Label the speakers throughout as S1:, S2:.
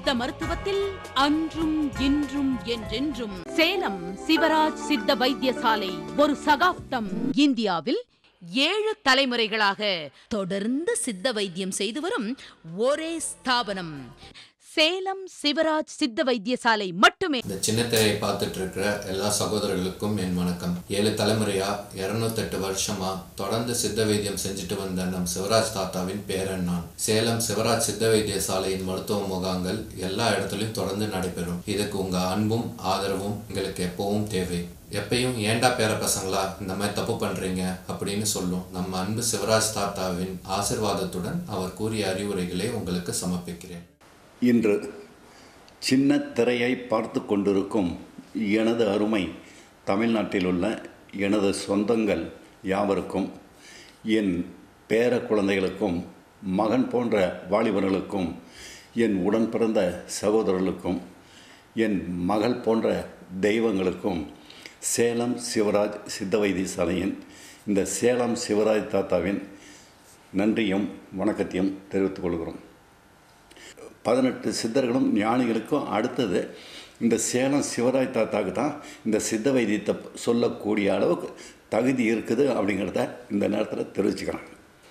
S1: சித்த மருத்துவத்தில் அன்றும் இன்றும் என்றென்றும் சேலம் சிவராஜ் சித்த வைத்தியசாலை ஒரு சகாப்தம் இந்தியாவில் ஏழு தலைமுறைகளாக தொடர்ந்து சித்த வைத்தியம் செய்து வரும் ஒரே ஸ்தாபனம் சேலம் சிவராஜ் சித்த வைத்தியசாலை மட்டுமே
S2: இந்த சின்னத்திரையை பார்த்துட்டு இருக்கிற எல்லா சகோதரர்களுக்கும் என் வணக்கம் ஏழு தலைமுறையா இருநூத்தெட்டு வருஷமா தொடர்ந்து சித்த வைத்தியம் செஞ்சுட்டு வந்த நம் சிவராஜ் தாத்தாவின் பேரன் நான் சேலம் சிவராஜ் சித்த வைத்தியசாலையின் மருத்துவ முகாங்கள் எல்லா இடத்துலையும் தொடர்ந்து நடைபெறும் இதுக்கு உங்க அன்பும் ஆதரவும் எங்களுக்கு எப்பவும் தேவை எப்பயும் ஏண்டா பேர பசங்களா இந்த மாதிரி தப்பு பண்றீங்க அப்படின்னு சொல்லும் நம்ம அன்பு சிவராஜ் தாத்தாவின் ஆசிர்வாதத்துடன் அவர் கூறிய அறிவுரைகளை உங்களுக்கு சமர்ப்பிக்கிறேன்
S3: இன்று சின்ன திரையை பார்த்து கொண்டிருக்கும் எனது அருமை தமிழ்நாட்டில் உள்ள எனது சொந்தங்கள் யாவருக்கும் என் பேர குழந்தைகளுக்கும் மகன் போன்ற வாலிபர்களுக்கும் என் உடன் பிறந்த சகோதரர்களுக்கும் என் மகள் போன்ற தெய்வங்களுக்கும் சேலம் சிவராஜ் சித்த வைத்தியசாலையின் இந்த சேலம் சிவராஜ் தாத்தாவின் நன்றியும் வணக்கத்தையும் தெரிவித்துக் கொள்கிறோம் பதினெட்டு சித்தர்களும் ஞானிகளுக்கும் அடுத்தது இந்த சேலம் சிவராஜ் தாத்தாக்கு தான் இந்த சித்த வைத்தியத்தை சொல்லக்கூடிய அளவுக்கு தகுதி இருக்குது அப்படிங்கிறத இந்த நேரத்தில் தெரிவிச்சுக்கிறேன்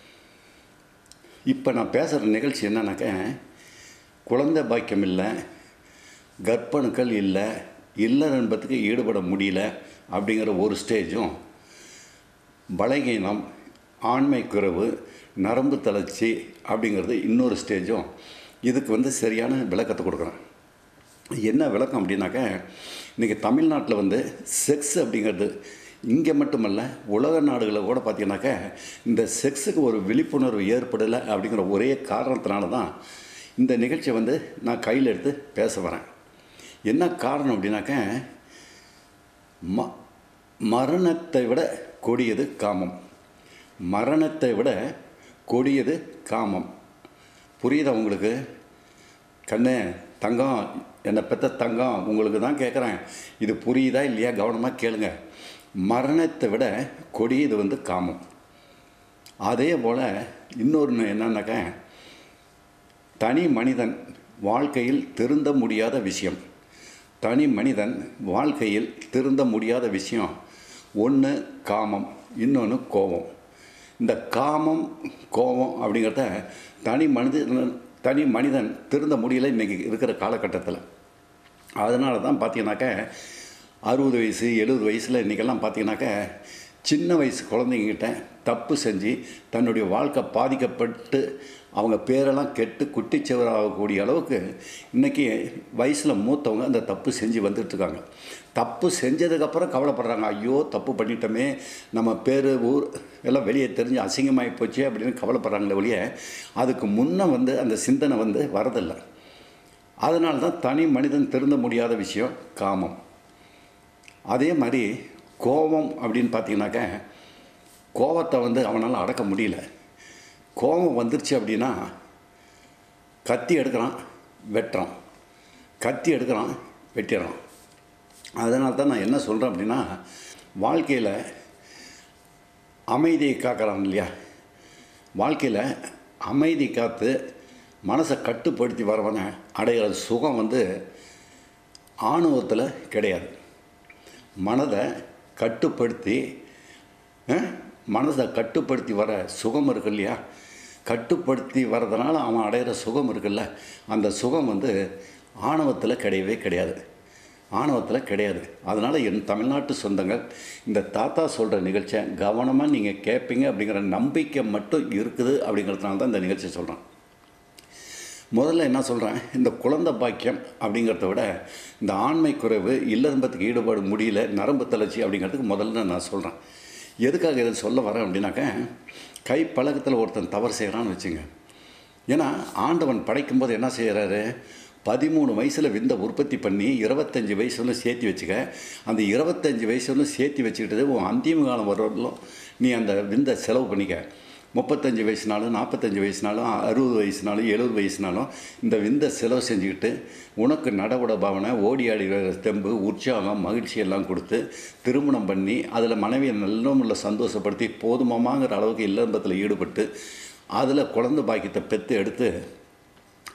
S3: இப்போ நான் பேசுகிற நிகழ்ச்சி என்னன்னாக்க குழந்தை பாக்கியம் இல்லை கர்ப்பணுக்கள் இல்லை இல்லற என்பதுக்கு ஈடுபட முடியல அப்படிங்கிற ஒரு ஸ்டேஜும் பலகீனம் ஆண்மை குறைவு நரம்பு தளர்ச்சி அப்படிங்கிறது இன்னொரு ஸ்டேஜும் இதுக்கு வந்து சரியான விளக்கத்தை கொடுக்குறேன் என்ன விளக்கம் அப்படின்னாக்க இன்றைக்கி தமிழ்நாட்டில் வந்து செக்ஸ் அப்படிங்கிறது இங்கே மட்டுமல்ல உலக நாடுகளில் கூட பார்த்தீங்கன்னாக்க இந்த செக்ஸுக்கு ஒரு விழிப்புணர்வு ஏற்படலை அப்படிங்கிற ஒரே காரணத்தினால தான் இந்த நிகழ்ச்சியை வந்து நான் கையில் எடுத்து பேச வரேன் என்ன காரணம் அப்படின்னாக்க ம மரணத்தை விட கொடியது காமம் மரணத்தை விட கொடியது காமம் புரியுதா உங்களுக்கு கண்ணே தங்கம் என்னை பெற்ற தங்கம் உங்களுக்கு தான் கேட்குறேன் இது புரியுதா இல்லையா கவனமாக கேளுங்க மரணத்தை விட கொடியது வந்து காமம் அதே போல் இன்னொன்று என்னன்னாக்க தனி மனிதன் வாழ்க்கையில் திருந்த முடியாத விஷயம் தனி மனிதன் வாழ்க்கையில் திருந்த முடியாத விஷயம் ஒன்று காமம் இன்னொன்று கோபம் இந்த காமம் கோபம் அப்படிங்கிறத தனி மனிதன் தனி மனிதன் திருந்த முடியல இன்றைக்கி இருக்கிற காலகட்டத்தில் அதனால தான் பார்த்தீங்கன்னாக்க அறுபது வயசு எழுபது வயசில் இன்றைக்கெல்லாம் பார்த்தீங்கன்னாக்க சின்ன வயசு குழந்தைங்கிட்ட தப்பு செஞ்சு தன்னுடைய வாழ்க்கை பாதிக்கப்பட்டு அவங்க பேரெல்லாம் கெட்டு குட்டிச்சவராகக்கூடிய அளவுக்கு இன்றைக்கி வயசில் மூத்தவங்க அந்த தப்பு செஞ்சு வந்துட்டுருக்காங்க தப்பு செஞ்சதுக்கப்புறம் கவலைப்படுறாங்க ஐயோ தப்பு பண்ணிட்டோமே நம்ம பேர் ஊர் எல்லாம் வெளியே தெரிஞ்சு அசிங்கமாகி போச்சு அப்படின்னு கவலைப்படுறாங்களே ஒழிய அதுக்கு முன்னே வந்து அந்த சிந்தனை வந்து வரதில்லை அதனால தான் தனி மனிதன் திருந்த முடியாத விஷயம் காமம் அதே மாதிரி கோபம் அப்படின்னு பார்த்தீங்கன்னாக்க கோபத்தை வந்து அவனால் அடக்க முடியல கோபம் வந்துருச்சு அப்படின்னா கத்தி எடுக்கிறான் வெட்டுறான் கத்தி எடுக்கிறான் வெட்டிடுறான் அதனால தான் நான் என்ன சொல்கிறேன் அப்படின்னா வாழ்க்கையில் அமைதியை காக்கிறான் இல்லையா வாழ்க்கையில் அமைதி காத்து மனசை கட்டுப்படுத்தி வரவனை அடைகிற சுகம் வந்து ஆணவத்தில் கிடையாது மனதை கட்டுப்படுத்தி அஹ், மனதை கட்டுப்படுத்தி வர சுகம் இருக்கு இல்லையா கட்டுப்படுத்தி வர்றதுனால அவன் அடையிற சுகம் இருக்குல்ல அந்த சுகம் வந்து ஆணவத்தில் கிடையவே கிடையாது ஆணவத்தில் கிடையாது அதனால் என் தமிழ்நாட்டு சொந்தங்கள் இந்த தாத்தா சொல்கிற நிகழ்ச்சியை கவனமாக நீங்கள் கேட்பீங்க அப்படிங்கிற நம்பிக்கை மட்டும் இருக்குது அப்படிங்கிறதுனால தான் இந்த நிகழ்ச்சியை சொல்கிறேன் முதல்ல என்ன சொல்கிறேன் இந்த குழந்தை பாக்கியம் அப்படிங்கிறத விட இந்த ஆண்மை குறைவு இல்லறம்பத்துக்கு ஈடுபாடு முடியல நரம்பு தளர்ச்சி அப்படிங்கிறதுக்கு முதல்ல நான் சொல்கிறேன் எதுக்காக இதை சொல்ல வரேன் அப்படின்னாக்க கை பழக்கத்தில் ஒருத்தன் தவறு செய்கிறான்னு வச்சுங்க ஏன்னா ஆண்டவன் படைக்கும்போது என்ன செய்கிறாரு பதிமூணு வயசில் விந்த உற்பத்தி பண்ணி இருபத்தஞ்சி வயசுல சேர்த்தி வச்சுக்க அந்த இருபத்தஞ்சி வயசுல சேர்த்தி வச்சுக்கிட்டது உன் அந்திம காலம் வரலும் நீ அந்த விந்தை செலவு பண்ணிக்க முப்பத்தஞ்சு வயசுனாலும் நாற்பத்தஞ்சு வயசுனாலும் அறுபது வயசுனாலும் எழுபது வயசுனாலும் இந்த விந்த செலவு செஞ்சுக்கிட்டு உனக்கு நடவுட பாவனை ஓடி ஆடி வர தெம்பு உற்சாகம் மகிழ்ச்சி எல்லாம் கொடுத்து திருமணம் பண்ணி அதில் மனைவியை நல்ல முள்ள சந்தோஷப்படுத்தி போதுமாமாங்கிற அளவுக்கு இல்லம்பத்தில் ஈடுபட்டு அதில் குழந்தை பாக்கியத்தை பெற்று எடுத்து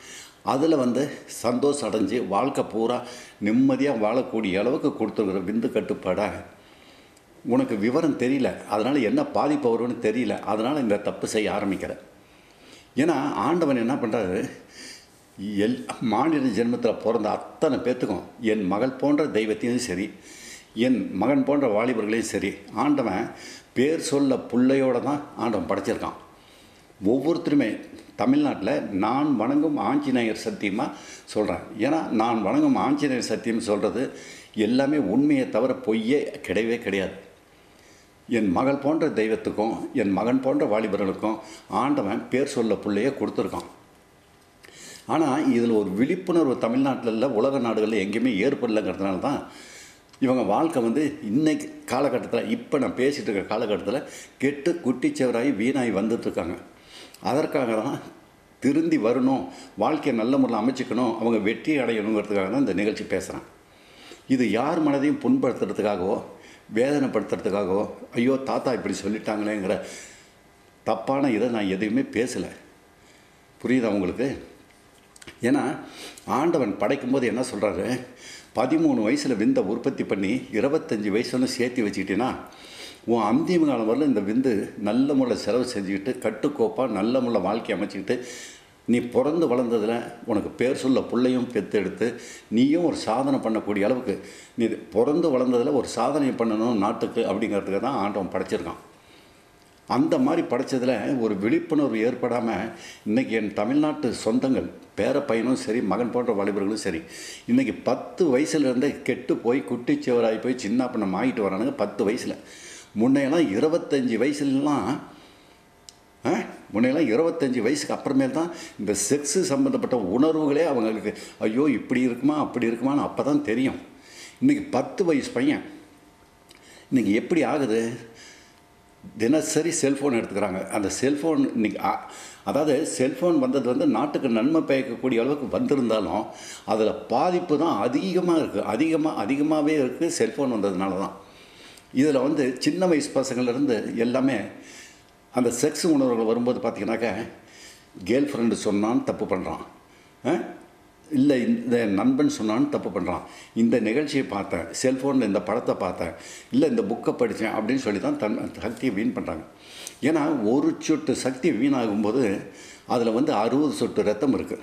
S3: அதில் வந்து சந்தோஷம் அடைஞ்சு வாழ்க்கை பூரா நிம்மதியாக வாழக்கூடிய அளவுக்கு கொடுத்துருக்குற விந்து கட்டுப்பாடை உனக்கு விவரம் தெரியல அதனால் என்ன பாதிப்பு வரும்னு தெரியல அதனால் இந்த தப்பு செய்ய ஆரம்பிக்கிறேன் ஏன்னா ஆண்டவன் என்ன பண்ணுறாரு எல் மாநில ஜென்மத்தில் பிறந்த அத்தனை பேர்த்துக்கும் என் மகள் போன்ற தெய்வத்தையும் சரி என் மகன் போன்ற வாலிபர்களையும் சரி ஆண்டவன் பேர் சொல்ல பிள்ளையோடு தான் ஆண்டவன் படைச்சிருக்கான் ஒவ்வொருத்தருமே தமிழ்நாட்டில் நான் வணங்கும் ஆஞ்சநேயர் சத்தியமாக சொல்கிறேன் ஏன்னா நான் வணங்கும் ஆஞ்சநேயர் சத்தியம் சொல்கிறது எல்லாமே உண்மையை தவிர பொய்யே கிடையவே கிடையாது என் மகள் போன்ற தெய்வத்துக்கும் என் மகன் போன்ற வாலிபர்களுக்கும் ஆண்டவன் பேர் சொல்ல பிள்ளைய கொடுத்துருக்கான் ஆனால் இதில் ஒரு விழிப்புணர்வு தமிழ்நாட்டில் இல்லை உலக நாடுகளில் எங்கேயுமே ஏற்படலைங்கிறதுனால தான் இவங்க வாழ்க்கை வந்து இன்னைக்கு காலகட்டத்தில் இப்போ நான் பேசிகிட்டு இருக்க காலகட்டத்தில் கெட்டு குட்டிச்சவராகி வீணாகி வந்துட்டுருக்காங்க அதற்காக தான் திருந்தி வரணும் வாழ்க்கையை நல்ல முறையில் அமைச்சிக்கணும் அவங்க வெற்றி அடையணுங்கிறதுக்காக தான் இந்த நிகழ்ச்சி பேசுகிறேன் இது யார் மனதையும் புண்படுத்துறதுக்காகவோ வேதனைப்படுத்துறதுக்காகவோ ஐயோ தாத்தா இப்படி சொல்லிட்டாங்களேங்கிற தப்பான இதை நான் எதையுமே பேசலை புரியுதா உங்களுக்கு ஏன்னா ஆண்டவன் படைக்கும்போது என்ன சொல்கிறாரு பதிமூணு வயசில் விந்தை உற்பத்தி பண்ணி இருபத்தஞ்சி வயசுல சேர்த்து வச்சுக்கிட்டீங்கன்னா உன் அந்திம காலம் வரல இந்த விந்து நல்ல முறையில் செலவு செஞ்சுக்கிட்டு கட்டுக்கோப்பாக நல்ல முறையில் வாழ்க்கை அமைச்சிக்கிட்டு நீ பிறந்து வளர்ந்ததில் உனக்கு பேர் சொல்ல பிள்ளையும் பெற்றெடுத்து நீயும் ஒரு சாதனை பண்ணக்கூடிய அளவுக்கு நீ பிறந்து வளர்ந்ததில் ஒரு சாதனை பண்ணணும் நாட்டுக்கு அப்படிங்கிறதுக்கு தான் ஆண்டவன் படைச்சிருக்கான் அந்த மாதிரி படைச்சதில் ஒரு விழிப்புணர்வு ஏற்படாமல் இன்றைக்கி என் தமிழ்நாட்டு சொந்தங்கள் பேர பையனும் சரி மகன் போன்ற வாலிபர்களும் சரி இன்றைக்கி பத்து வயசுலேருந்தே கெட்டு போய் குட்டிச்சுவராகி போய் சின்ன பண்ணம் ஆகிட்டு வரானுங்க பத்து வயசில் முன்னையெல்லாம் இருபத்தஞ்சி வயசுலலாம் ஆ முன்னையெல்லாம் இருபத்தஞ்சி வயசுக்கு அப்புறமேல் தான் இந்த செக்ஸு சம்மந்தப்பட்ட உணர்வுகளே அவங்களுக்கு ஐயோ இப்படி இருக்குமா அப்படி இருக்குமான்னு அப்போ தான் தெரியும் இன்றைக்கி பத்து வயசு பையன் இன்றைக்கி எப்படி ஆகுது தினசரி செல்ஃபோன் எடுத்துக்கிறாங்க அந்த செல்ஃபோன் இன்னைக்கு அ- அதாவது செல்ஃபோன் வந்தது வந்து நாட்டுக்கு நன்மை பயக்கக்கூடிய அளவுக்கு வந்திருந்தாலும் அதில் பாதிப்பு தான் அதிகமாக இருக்குது அதிகமாக அதிகமாகவே இருக்குது செல்ஃபோன் வந்ததுனால தான் இதில் வந்து சின்ன வயசு பசங்கள்லேருந்து எல்லாமே அந்த செக்ஸ் உணர்வுகள் வரும்போது பார்த்தீங்கன்னாக்கா கேர்ள் ஃப்ரெண்டு சொன்னான்னு தப்பு பண்ணுறான் இல்லை இந்த நண்பன் சொன்னான்னு தப்பு பண்ணுறான் இந்த நிகழ்ச்சியை பார்த்தேன் செல்ஃபோனில் இந்த படத்தை பார்த்தேன் இல்லை இந்த புக்கை படித்தேன் அப்படின்னு சொல்லி தான் தன் சக்தியை வீண் பண்ணுறாங்க ஏன்னா ஒரு சொட்டு சக்தி வீணாகும்போது அதில் வந்து அறுபது சொட்டு ரத்தம் இருக்குது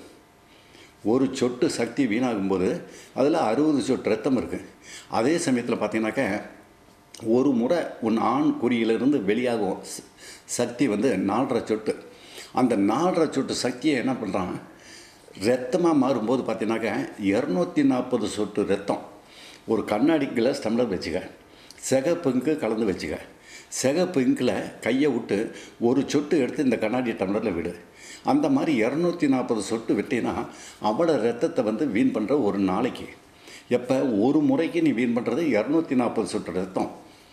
S3: ஒரு சொட்டு சக்தி வீணாகும்போது அதில் அறுபது சொட்டு ரத்தம் இருக்குது அதே சமயத்தில் பார்த்தீங்கன்னாக்கா ஒரு முறை உன் ஆண் குறியிலிருந்து வெளியாகும் ச- சக்தி வந்து நாலரை சொட்டு அந்த நாலரை சொட்டு சக்தியை என்ன பண்ணுறான் ரத்தமாக மாறும்போது பார்த்தீங்கன்னாக்கா இரநூத்தி நாற்பது சொட்டு ரத்தம் ஒரு கண்ணாடி கிளாஸ் டம்ளர் வச்சுக்க சிகப்புங்கு கலந்து வச்சுக்க சிகப்பு இங்கில் கையை விட்டு ஒரு சொட்டு எடுத்து இந்த கண்ணாடி டம்ளரில் விடு அந்த மாதிரி இரநூத்தி நாற்பது சொட்டு விட்டீங்கன்னா அவ்வளோ ரத்தத்தை வந்து வீண் பண்ணுற ஒரு நாளைக்கு எப்போ ஒரு முறைக்கு நீ வீண் பண்ணுறது இரநூத்தி நாற்பது சொட்டு ரத்தம்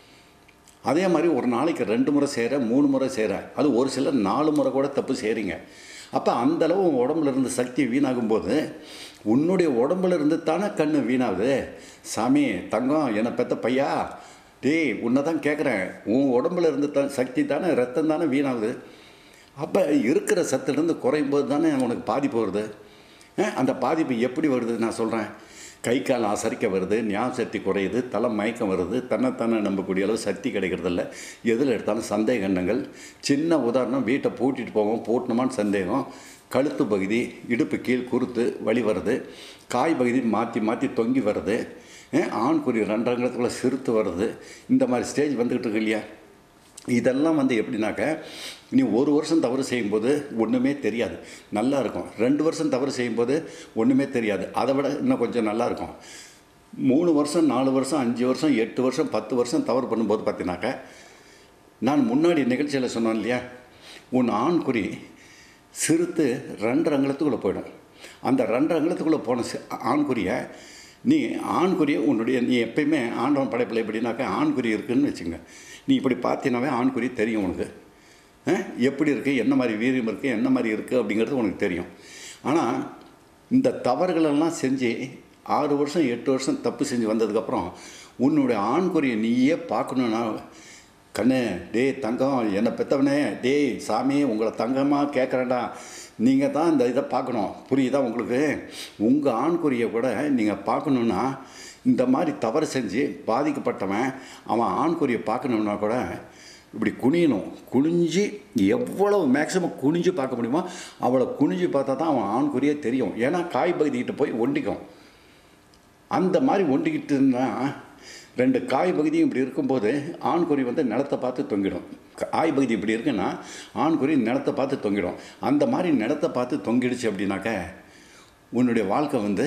S3: அதே மாதிரி ஒரு நாளைக்கு ரெண்டு முறை செய்கிற மூணு முறை செய்கிற அது ஒரு சிலர் நாலு முறை கூட தப்பு செய்கிறீங்க அப்போ அந்தளவு உன் உடம்புல இருந்து சக்தி வீணாகும்போது உன்னுடைய உடம்புல இருந்து தானே கண்ணு வீணாகுது சாமி தங்கம் என்னை பெத்த பையா டேய் உன்னை தான் கேட்குறேன் உன் உடம்புல இருந்து தான் சக்தி தானே ரத்தம் தானே வீணாகுது அப்போ இருக்கிற சத்துலேருந்து குறையும் போது தானே உனக்கு பாதிப்பு வருது அஹ், அந்த பாதிப்பு எப்படி வருது நான் சொல்கிறேன் கை கால் அசரிக்க வருது ஞாபக சக்தி குறையுது தலை மயக்கம் வருது தன்னைத்தானே நம்பக்கூடிய அளவு சக்தி கிடைக்கிறதில்ல எதில் எடுத்தாலும் சந்தேக எண்ணங்கள் சின்ன உதாரணம் வீட்டை பூட்டிட்டு போவோம் பூட்டணுமான்னு சந்தேகம் கழுத்து பகுதி இடுப்பு கீழ் குறுத்து வலி வருது காய் பகுதி மாற்றி மாற்றி தொங்கி வருது அஹ், ஆண் குறி ரெண்டரங்கத்துக்குள்ளே சிறுத்து வருது இந்த மாதிரி ஸ்டேஜ் வந்துக்கிட்டு இருக்கு இல்லையா இதெல்லாம் வந்து எப்படின்னாக்க நீ ஒரு வருஷம் தவறு செய்யும்போது ஒன்றுமே தெரியாது நல்லா இருக்கும் ரெண்டு வருஷம் தவறு செய்யும்போது ஒன்றுமே தெரியாது அதை விட இன்னும் கொஞ்சம் நல்லா இருக்கும் மூணு வருஷம் நாலு வருஷம் அஞ்சு வருஷம் எட்டு வருஷம் பத்து வருஷம் தவறு பண்ணும்போது பார்த்தீங்கன்னாக்க நான் முன்னாடி நிகழ்ச்சியில் சொன்னேன் இல்லையா உன் ஆண்குறி சிறுத்து ரெண்டு அங்குலத்துக்குள்ளே போயிடும் அந்த ரெண்டு அங்குலத்துக்குள்ளே போன சி- ஆண்குறியை நீ ஆண்குறியை உன்னுடைய நீ எப்பயுமே ஆண்டவன் படைப்பில் எப்படின்னாக்கா ஆண்குறி இருக்குன்னு வச்சுங்க நீ இப்படி பார்த்தீங்கன்னாவே ஆண்குறி தெரியும் உனக்கு அஹ், எப்படி இருக்குது என்ன மாதிரி வீரியம் இருக்குது என்ன மாதிரி இருக்குது அப்படிங்கிறது உனக்கு தெரியும் ஆனால் இந்த தவறுகளெல்லாம் செஞ்சு ஆறு வருஷம் எட்டு வருஷம் தப்பு செஞ்சு வந்ததுக்கப்புறம் உன்னுடைய ஆண்குறியை நீயே பார்க்கணுன்னா கண்ணு டேய் தங்கம் என்னை பெத்தவனே டேய் சாமி உங்களை தங்கமாக கேட்குறேன்டா நீங்கள் தான் இந்த இதை பார்க்கணும் புரியுதா உங்களுக்கு உங்கள் ஆண்குறியை கூட நீங்கள் பார்க்கணுன்னா இந்த மாதிரி தவறு செஞ்சு பாதிக்கப்பட்டவன் அவன் ஆண்குறியை பார்க்கணுன்னா கூட இப்படி குனியணும் குனிஞ்சு எவ்வளவு மேக்ஸிமம் குனிஞ்சு பார்க்க முடியுமோ அவ்வளோ குனிஞ்சு பார்த்தா தான் அவன் ஆண்குறியே தெரியும் ஏன்னா காய் பகுதிக்கிட்ட போய் ஒண்டிக்கும் அந்த மாதிரி ஒண்டிக்கிட்டு இருந்தால் ரெண்டு காய் பகுதியும் இப்படி இருக்கும்போது ஆண்குறி வந்து நிலத்தை பார்த்து தொங்கிடும் காய் பகுதி இப்படி இருக்குன்னா ஆண்குறி நிலத்தை பார்த்து தொங்கிடும் அந்த மாதிரி நிலத்தை பார்த்து தொங்கிடுச்சு அப்படின்னாக்க உன்னுடைய வாழ்க்கை வந்து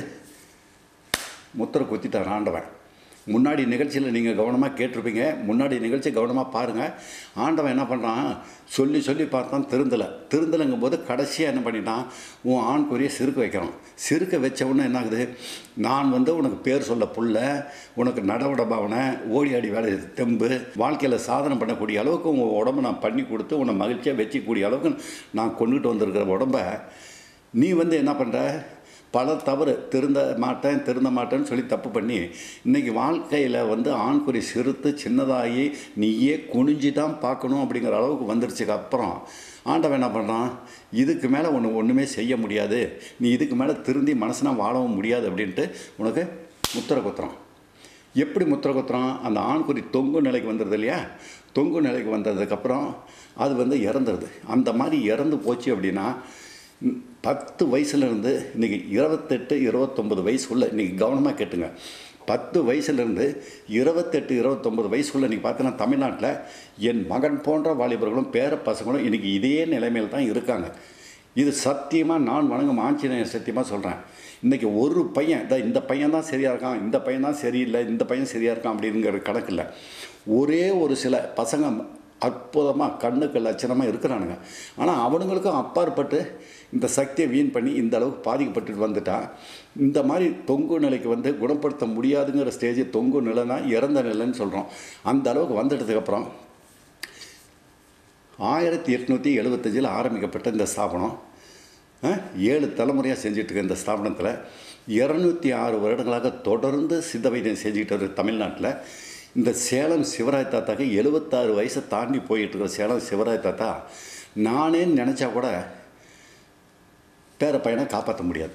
S3: முத்திரை குத்திட்டார் ஆண்டவன் முன்னாடி நிகழ்ச்சியில் நீங்கள் கவனமாக கேட்டிருப்பீங்க முன்னாடி நிகழ்ச்சி கவனமாக பாருங்கள் ஆண்டவன் என்ன பண்ணுறான் சொல்லி சொல்லி பார்த்தான் திருந்தலை திருந்தலைங்கும் போது கடைசியாக என்ன பண்ணிட்டான் உன் ஆண் குறியை சிறுக்க வைக்கிறான் சிறுக்க வச்ச உடனே என்ன ஆகுது நான் வந்து உனக்கு பேர் சொல்ல புள்ள உனக்கு நடவட பாவனை ஓடி ஆடி வேலை தெம்பு வாழ்க்கையில் சாதனை பண்ணக்கூடிய அளவுக்கு உன் உடம்பை நான் பண்ணி கொடுத்து உன்னை மகிழ்ச்சியாக வச்சுக்கூடிய அளவுக்கு நான் கொண்டுகிட்டு வந்திருக்கிற உடம்ப நீ வந்து என்ன பண்ணுற பல தவறு திருந்த மாட்டேன் திருந்த மாட்டேன்னு சொல்லி தப்பு பண்ணி இன்றைக்கி வாழ்க்கையில் வந்து ஆண்குறி சிறுத்து சின்னதாகி நீயே குனிஞ்சு தான் பார்க்கணும் அப்படிங்கிற அளவுக்கு வந்துருச்சுக்கு அப்புறம் ஆண்டவன் என்ன பண்ணுறான் இதுக்கு மேலே ஒன்று ஒன்றுமே செய்ய முடியாது நீ இதுக்கு மேலே திருந்தி மனசுனா வாழவும் முடியாது அப்படின்ட்டு உனக்கு முத்திரை குத்துறான் எப்படி முத்திரை குத்துறான் அந்த ஆண்குறி தொங்கு நிலைக்கு வந்துடுது இல்லையா தொங்கு நிலைக்கு வந்ததுக்கப்புறம் அது வந்து இறந்துடுது அந்த மாதிரி இறந்து போச்சு அப்படின்னா ம், பத்து வயசுலேருந்து இன்றைக்கி இருபத்தெட்டு இருபத்தொம்பது வயசுக்குள்ள இன்றைக்கி கவனமாக கேட்டுங்க பத்து வயசுலேருந்து இருபத்தெட்டு இருபத்தொம்பது வயசுக்குள்ள இன்றைக்கி பார்த்தீங்கன்னா தமிழ்நாட்டில் என் மகன் போன்ற வாலிபர்களும் பேர பசங்களும் இன்றைக்கி இதே நிலைமையில் தான் இருக்காங்க இது சத்தியமாக நான் வணங்கும் ஆஞ்சநேயர் சத்தியமாக சொல்கிறேன் இன்றைக்கி ஒரு பையன் இந்த இந்த பையன் தான் சரியாக இருக்கான் இந்த பையன் தான் சரியில்லை இந்த பையன் சரியாக இருக்கான் அப்படிங்கிற கணக்கு இல்லை ஒரே ஒரு சில பசங்க அற்புதமாக கண்ணுக்கு லட்சணமாக இருக்கிறானுங்க ஆனால் அவனுங்களுக்கும் அப்பாற்பட்டு இந்த சக்தியை வீண் பண்ணி இந்த அளவுக்கு பாதிக்கப்பட்டு வந்துட்டா இந்த மாதிரி தொங்கு நிலைக்கு வந்து குணப்படுத்த முடியாதுங்கிற ஸ்டேஜ் தொங்கு நிலைனா இறந்த நிலைன்னு சொல்கிறோம் அந்த அளவுக்கு வந்துட்டதுக்கப்புறம் ஆயிரத்தி எட்நூற்றி எழுபத்தஞ்சில் ஆரம்பிக்கப்பட்ட இந்த ஸ்தாபனம் அஹ், ஏழு தலைமுறையாக செஞ்சுட்டு இருக்க இந்த ஸ்தாபனத்தில் இரநூத்தி ஆறு வருடங்களாக தொடர்ந்து சித்த வைத்தியம் செஞ்சுக்கிட்டு வர தமிழ்நாட்டில் இந்த சேலம் சிவராய் தாத்தாக்கு எழுபத்தாறு வயசை தாண்டி போயிட்டு இருக்கிற சேலம் சிவராய் தாத்தா நானே நினச்சா கூட பேர பையனை காப்பாற்ற முடியாது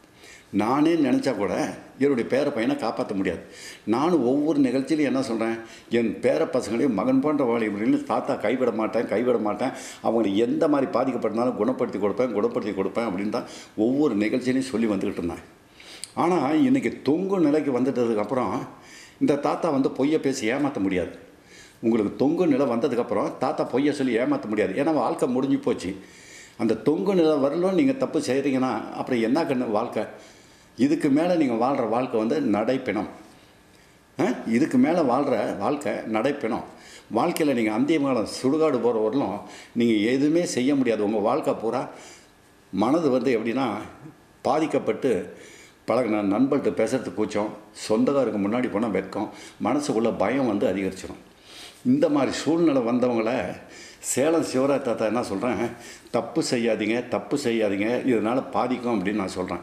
S3: நானே நினச்சா கூட என்னுடைய பேர பையனை காப்பாற்ற முடியாது நானும் ஒவ்வொரு நிகழ்ச்சியிலையும் என்ன சொல்கிறேன் என் பேர பசங்களையும் மகன் போன்ற வாலிபர்களையும் தாத்தா கைவிட மாட்டேன் கைவிட மாட்டேன் அவங்களை எந்த மாதிரி பாதிக்கப்பட்டிருந்தாலும் குணப்படுத்தி கொடுப்பேன் குணப்படுத்தி கொடுப்பேன் அப்படின்னு தான் ஒவ்வொரு நிகழ்ச்சியிலையும் சொல்லி வந்துக்கிட்டு இருந்தேன் ஆனால் இன்றைக்கி தொங்கு நிலைக்கு வந்துட்டதுக்கப்புறம் இந்த தாத்தா வந்து பொய்யை பேசி ஏமாற்ற முடியாது உங்களுக்கு தொங்கு நிலை வந்ததுக்கப்புறம் தாத்தா பொய்யை சொல்லி ஏமாற்ற முடியாது ஏன்னா வாழ்க்கை முடிஞ்சு போச்சு அந்த தொங்கு நிலை வரலும் நீங்கள் தப்பு செய்கிறீங்கன்னா அப்புறம் என்ன கண்ணு வாழ்க்கை இதுக்கு மேலே நீங்கள் வாழ்கிற வாழ்க்கை வந்து நடைப்பிணம் ஆ? இதுக்கு மேலே வாழ்கிற வாழ்க்கை நடைப்பிணம் வாழ்க்கையில் நீங்கள் அந்திய காலம் சுடுகாடு போகிற வரலும் நீங்கள் எதுவுமே செய்ய முடியாது உங்கள் வாழ்க்கை பூரா மனது வந்து எப்படின்னா பாதிக்கப்பட்டு பழகின நண்பர்கிட்ட பேசுறதுக்கு கூச்சம் சொந்தக்காருக்கு முன்னாடி போனால் வெட்கம் மனசுக்குள்ளே பயம் வந்து அதிகரிச்சிடும் இந்த மாதிரி சூழ்நிலை வந்தவங்கள சேலம் சிவராஜ் தாத்தா என்ன சொல்கிறேன் தப்பு செய்யாதீங்க தப்பு செய்யாதீங்க இதனால் பாதிக்கும் அப்படின்னு நான் சொல்கிறேன்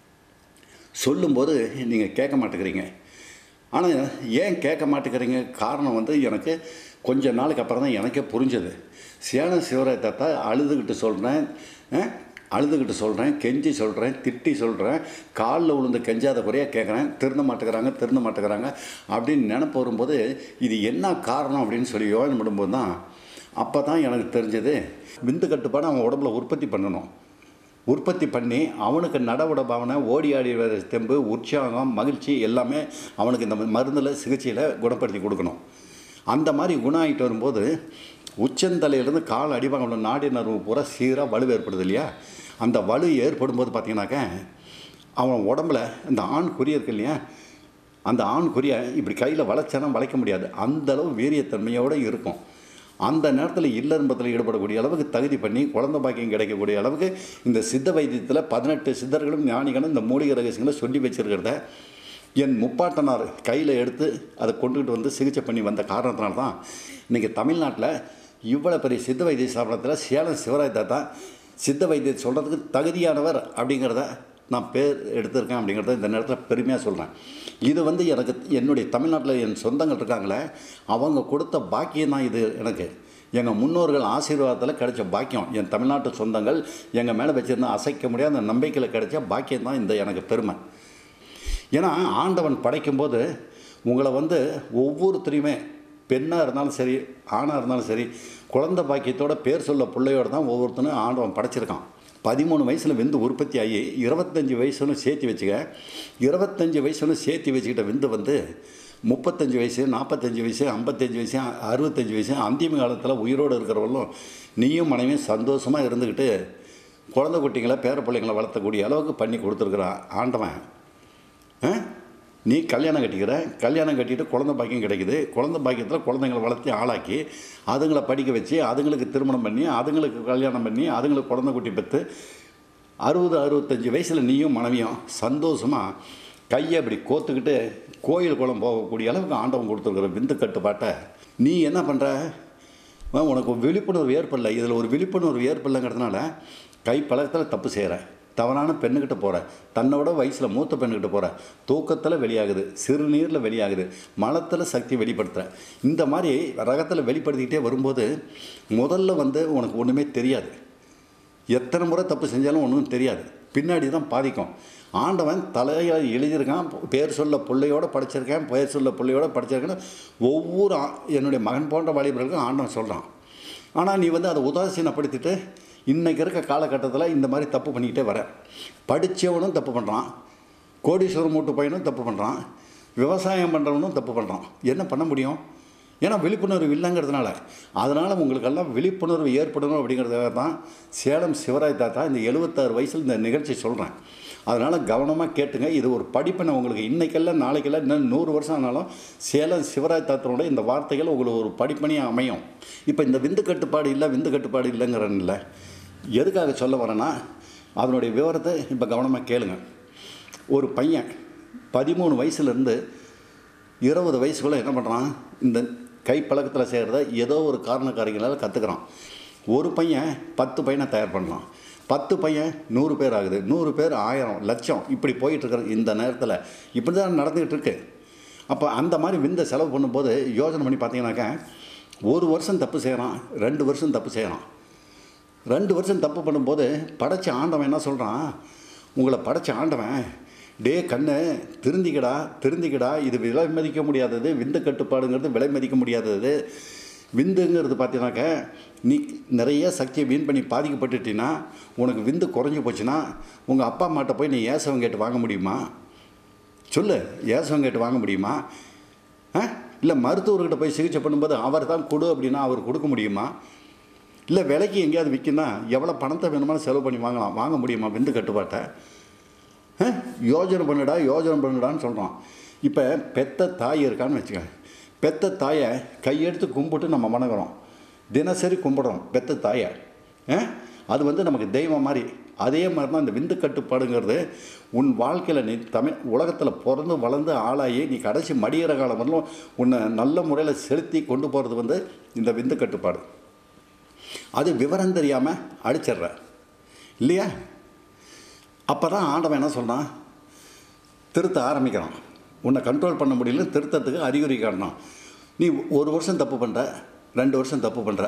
S3: சொல்லும்போது நீங்கள் கேட்க மாட்டேங்கிறீங்க ஆனால் ஏன் கேட்க மாட்டேங்கிறீங்க காரணம் வந்து எனக்கு கொஞ்ச நாளுக்கு அப்புறம் தான் எனக்கே புரிஞ்சது சேலம் சிவராய் தாத்தா அழுதுகிட்டு சொல்கிறேன் அழுதுகிட்டு சொல்கிறேன் கெஞ்சி சொல்கிறேன் திட்டி சொல்கிறேன் காலில் விழுந்து கெஞ்சாத குறையாக கேட்குறேன் திருந்த மாட்டேங்கிறாங்க திருந்த மாட்டேங்கிறாங்க அப்படின்னு நினப்பு வரும்போது இது என்ன காரணம் அப்படின்னு சொல்லி யோசனை பண்ணும்போது தான் அப்போ தான் எனக்கு தெரிஞ்சது விந்து கட்டுப்பாடு அவன் உடம்புல உற்பத்தி பண்ணணும் உற்பத்தி பண்ணி அவனுக்கு நடவுட பாவனை ஓடி ஆடி வர தெம்பு உற்சாகம் மகிழ்ச்சி எல்லாமே அவனுக்கு இந்த மருந்தில் சிகிச்சையில் குணப்படுத்தி கொடுக்கணும் அந்த மாதிரி குணம் ஆகிட்டு வரும்போது உச்சந்தலையிலேருந்து கால் அடிவாங்க நாடி நரம்பு பூரா சீராக வலு ஏற்படுது இல்லையா அந்த வலு ஏற்படும் போது பார்த்தீங்கன்னாக்க அவன் உடம்புல இந்த ஆண் குறி இருக்கு இல்லையா அந்த ஆண் குறியை இப்படி கையில் வளைச்சானா வளைக்க முடியாது அந்த அளவு வீரியத்தன்மையோடு இருக்கும் அந்த நேரத்தில் இல்லறம்பத்தில் ஈடுபடக்கூடிய அளவுக்கு தகுதி பண்ணி குழந்தை பாக்கியம் கிடைக்கக்கூடிய அளவுக்கு இந்த சித்த வைத்தியத்தில் பதினெட்டு சித்தர்களும் ஞானிகளும் இந்த மூலிகை ரகசியங்களை சொல்லி வச்சிருக்கிறத என் முப்பாட்டனார் கையில் எடுத்து அதை கொண்டுகிட்டு வந்து சிகிச்சை பண்ணி வந்த காரணத்தினால தான் இன்றைக்கி தமிழ்நாட்டில் இவ்வளோ பெரிய சித்த வைத்திய ஸ்தாபனத்தில் சேலம் சிவராய் தாத்தா சித்த வைத்தியம் சொல்கிறதுக்கு தகுதியானவர் அப்படிங்கிறத நான் பேர் எடுத்திருக்கேன் அப்படிங்கிறத இந்த நேரத்தில் பெருமையாக சொல்கிறேன் இது வந்து எனக்கு என்னுடைய தமிழ்நாட்டில் என் சொந்தங்கள் இருக்காங்களே அவங்க கொடுத்த பாக்கியம் தான் இது எனக்கு எங்கள் முன்னோர்கள் ஆசீர்வாதத்தில் கிடைச்ச பாக்கியம் என் தமிழ்நாட்டு சொந்தங்கள் எங்கள் மேலே வச்சுருந்த அசைக்க முடியாத அந்த நம்பிக்கையில் கிடைச்ச பாக்கியம் தான் இந்த எனக்கு பெருமை ஏன்னா ஆண்டவன் படைக்கும்போது உங்களை வந்து ஒவ்வொருத்தரையுமே பெண்ணாக இருந்தாலும் சரி ஆணாக இருந்தாலும் சரி குழந்தை பாக்கியத்தோட பேர் சொல்ல பிள்ளையோட தான் ஒவ்வொருத்தனும் ஆண்டவன் படைச்சிருக்கான் பதிமூணு வயசில் விந்து உற்பத்தி ஆகி இருபத்தஞ்சி வயசுன்னு சேர்த்து வச்சுக்க இருபத்தஞ்சி வயசுன்னு சேர்த்து வச்சுக்கிட்ட விந்து வந்து முப்பத்தஞ்சு வயசு நாற்பத்தஞ்சு வயசு ஐம்பத்தஞ்சு வயசு அறுபத்தஞ்சு வயசு அந்திம காலத்தில் உயிரோடு இருக்கிறவங்களும் நீயும் மனைவியும் சந்தோஷமாக இருந்துக்கிட்டு குழந்தை குட்டிங்களை பேர பிள்ளைங்களை வளர்த்தக்கூடிய அளவுக்கு பண்ணி கொடுத்துருக்குறான் ஆண்டவன் ஆ? நீ கல்யாணம் கட்டிக்கிற கல்யாணம் கட்டிட்டு குழந்தை பாக்கியம் கிடைக்குது குழந்தை பாக்கியத்தில் குழந்தைங்களை வளர்த்தி ஆளாக்கி அதுங்களை படிக்க வச்சு அதுங்களுக்கு திருமணம் பண்ணி அதுங்களுக்கு கல்யாணம் பண்ணி அதுங்களுக்கு குழந்தை குட்டி பெற்று அறுபது அறுபத்தஞ்சு வயசில் நீயும் மனைவியும் சந்தோஷமாக கையை அப்படி கோத்துக்கிட்டு கோயில் குளம் போகக்கூடிய அளவுக்கு ஆண்டவன் கொடுத்துருக்குற விந்து கட்டுப்பாட்டை நீ என்ன பண்ணுற உனக்கு ஒரு விழிப்புணர்வு ஏற்படல இதில் ஒரு விழிப்புணர்வு ஏற்படலைங்கிறதுனால கை பழக்கத்தில் தப்பு செய்கிற தவறான பெண்ணுக்கிட்ட போகிற தன்னோட வயசில் மூத்த பெண்ணுக்கிட்ட போகிற தூக்கத்தில் வெளியாகுது சிறுநீரில் வெளியாகுது மலத்தில் சக்தி வெளிப்படுத்துகிற இந்த மாதிரி ரகத்தில் வெளிப்படுத்திக்கிட்டே வரும்போது முதல்ல வந்து உனக்கு ஒன்றுமே தெரியாது எத்தனை முறை தப்பு செஞ்சாலும் ஒன்றும் தெரியாது பின்னாடி தான் பாதிக்கும் ஆண்டவன் தலையில் எழுதியிருக்கான் பேர் சொல்ல பிள்ளையோட படிச்சிருக்கேன் பேர் சொல்ல பிள்ளையோட படிச்சிருக்கேன்னு ஒவ்வொரு ஆ- என்னுடைய மகன் போன்ற வாலிபர்களுக்கும் ஆண்டவன் சொல்கிறான் ஆனால் நீ வந்து அதை உதாசீனப்படுத்திட்டு இன்றைக்கி இருக்க காலகட்டத்தில் இந்த மாதிரி தப்பு பண்ணிக்கிட்டே வர படித்தவனும் தப்பு பண்ணுறான் கோடீஸ்வரம் மூட்டு பையனும் தப்பு பண்ணுறான் விவசாயம் பண்ணுறவனும் தப்பு பண்ணுறான் என்ன பண்ண முடியும் ஏன்னா விழிப்புணர்வு இல்லைங்கிறதுனால அதனால் உங்களுக்கெல்லாம் விழிப்புணர்வு ஏற்படணும் அப்படிங்கிறதுக்காக தான் சேலம் சிவராய் தாத்தா இந்த எழுபத்தாறு வயசில் இந்த நிகழ்ச்சி சொல்கிறேன் அதனால் கவனமாக கேட்டுங்க இது ஒரு படிப்பினை உங்களுக்கு இன்றைக்கெல்லாம் நாளைக்கெல்லாம் இன்னும் நூறு வருஷம் ஆனாலும் சேலம் சிவராய் தாத்தனோட இந்த வார்த்தைகள் உங்களுக்கு ஒரு படிப்பணியாக அமையும் இப்போ இந்த விந்து கட்டுப்பாடு இல்லை விந்து கட்டுப்பாடு இல்லைங்கிறேன் இல்லை எதுக்காக சொல்ல வரேன்னா அதனுடைய விவரத்தை இப்போ கவனமாக கேளுங்க ஒரு பையன் பதிமூணு வயசுலேருந்து இருபது வயசுக்குள்ளே என்ன பண்ணுறான் இந்த கை பழக்கத்தில் செய்கிறத ஏதோ ஒரு காரண காரியங்களால் கற்றுக்குறான் ஒரு பையன் பத்து பையனை தயார் பண்ணலாம் பத்து பையன் நூறு பேர் ஆகுது நூறு பேர் ஆயிரம் லட்சம் இப்படி போயிட்டுருக்கிற இந்த நேரத்தில் இப்படி தான் நடந்துக்கிட்டு இருக்கு அப்போ அந்த மாதிரி விந்த செலவு பண்ணும்போது யோசனை பண்ணி பார்த்தீங்கன்னாக்கா ஒரு வருஷம் தப்பு செய்கிறான் ரெண்டு வருஷம் தப்பு செய்கிறான் ரெண்டு வருஷம் தப்பு பண்ணும்போது படைச்ச ஆண்டவன் என்ன சொல்கிறான் உங்களை படைச்ச ஆண்டவன் டே கண்ணு திருந்திக்கடா திருந்திக்கடா இது விலை மதிக்க முடியாதது விந்து கட்டுப்பாடுங்கிறது விலை மதிக்க முடியாதது விந்துங்கிறது பார்த்தீங்கன்னாக்க நீ நிறைய சக்தியை வீண் பண்ணி பாதிக்கப்பட்டுட்டீன்னா உனக்கு விந்து குறைஞ்சி போச்சுன்னா உங்கள் அப்பா அம்மாட்ட போய் நீ ஏசவன் கேட்டு வாங்க முடியுமா சொல்லு ஏசவன் கேட்டு வாங்க முடியுமா ஆ இல்லை மருத்துவர்கிட்ட போய் சிகிச்சை பண்ணும்போது அவர் தான் கொடு அப்படின்னா அவர் கொடுக்க முடியுமா இல்லை விலைக்கு எங்கேயாவது விற்கினா எவ்வளோ பணத்தை வேணுமாலும் செலவு பண்ணி வாங்கலாம் வாங்க முடியுமா விந்து கட்டுப்பாட்டை ஆ? யோஜனை பண்ணுடா யோஜனை பண்ணுடான்னு சொல்கிறான் இப்போ பெத்த தாய் இருக்கான்னு வச்சுக்க பெத்த தாயை கையெடுத்து கும்பிட்டு நம்ம வணங்குறோம் தினசரி கும்பிடுறோம் பெத்த தாயை ஆ? அது வந்து நமக்கு தெய்வம் மாதிரி அதே மாதிரி தான் இந்த விந்து கட்டுப்பாடுங்கிறது உன் வாழ்க்கையில் நீ தமிழ் உலகத்தில் பிறந்து வளர்ந்து ஆளாகி நீ கடைசி மடிகிற காலம் வரலும் உன்னை நல்ல முறையில் செலுத்தி கொண்டு போகிறது வந்து இந்த விந்து கட்டுப்பாடு அது விவரம் தெரியாமல் அடிச்சிடுற இல்லையா அப்போ தான் ஆண்டவன் என்ன சொல்கிறான் திருத்த ஆரம்பிக்கிறான் உன்னை கண்ட்ரோல் பண்ண முடியல திருத்தத்துக்கு அறிகுறி காட்டணும் நீ ஒரு வருஷம் தப்பு பண்ணுற ரெண்டு வருஷம் தப்பு பண்ணுற